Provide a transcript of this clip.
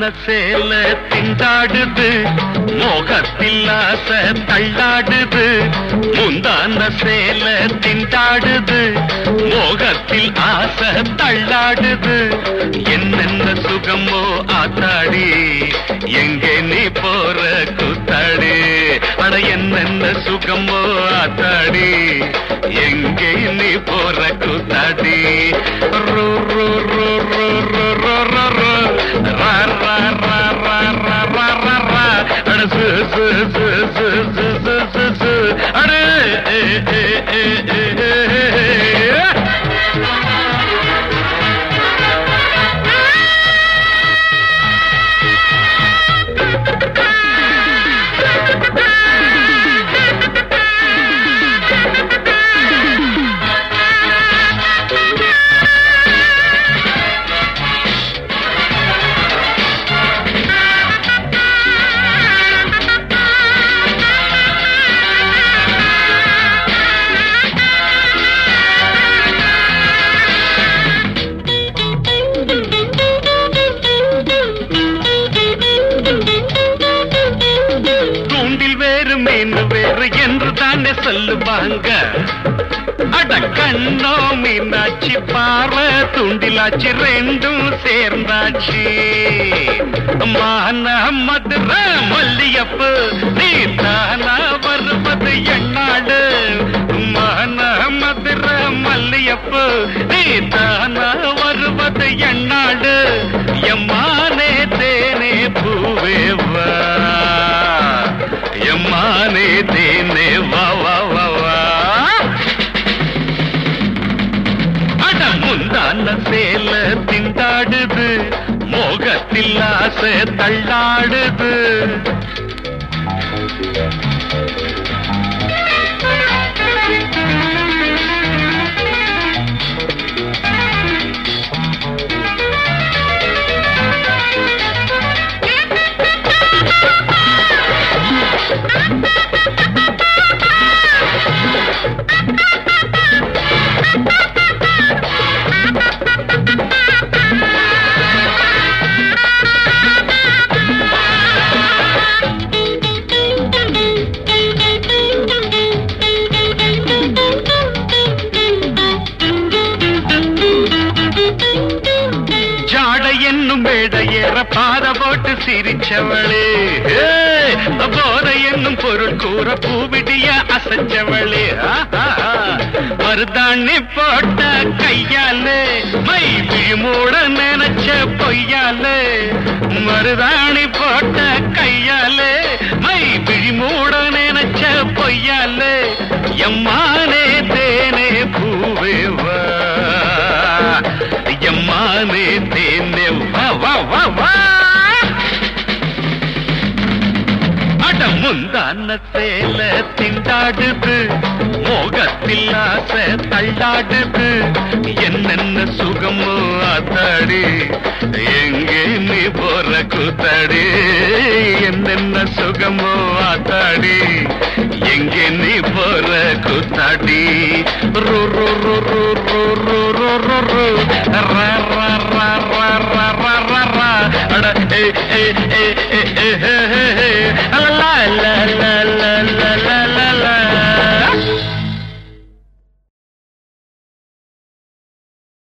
சேல திண்டாடுது மோகத்தில் ஆசை தள்ளாடுது முந்தான சேல திண்டாடுது மோகத்தில் ஆசை தள்ளாடுது என்னென்ன சுகமோ ஆத்தாடி எங்கே நீ போற கூத்தாடி அட என்னென்ன சுகமோ ஆத்தாடி எங்கே நீ போற கூத்தாடி ரோ ரோ ரோ ரோ ரோ ரோ ரோ ரோ ரா ரா ரா ரா ரா ரா ரா ரா அட சு சு சு சு சு சு சு சு அட ஏ ஏ ஏ ஏ ஏ ஏ தூண்டில் வேறு மீன் வேறு என்று தானே சொல்லுவாங்க அட கண்ணோ மீனாட்சி பார்வை தூண்டிலாச்சு ரெண்டும் சேர்ந்தாச்சு மான மதுர மல்லியப்பு நீ தானா வருவது என்னாடு மான மதுர மல்லியப்பு நீ தானா வருவது என்னாடு எம்மானே தேனே பூவே வா எம்மானே தேனே வா வா வா வா அட முந்தான சேல திண்டாடுது மோகத்தில் ஆசை தள்ளாடுது ஜாட என்னும் மேடை ஏற பாத போட்டு சிரிச்சவளே ஏய், போத என்னும் பொருள் கூற பூவிடிய அசைச்சவளே ஆஹா. மருதாணி போட்ட கையாலே மை விழிமூட நினைச்ச பொய்யாலே மருதாணி போட்ட கையாலே மை விழிமூட நினைச்ச பொய்யாலே எம்மானே தேனே பூவே வா எம்மானே தேனே வா வா வா வா அட முந்தான சேல திண்டாடுது மோகத்தில் ஆசை தள்ளாடுது என்னென்ன சுகமோ ஆத்தாடி எங்கே நீ போற கூத்தாடி என்னென்ன சுகமோ ஆத்தாடி எங்கே நீ போற கூத்தாடி ரோ ரோ ரோ ரோ ரோ ரோ ரோ ரோ ரோ ரா ரா ரா ரா ரா ரா ரா ரா அட ஏ ஏ ஏ ஏ ஏ ஏ ஏ ஏ லா லா லா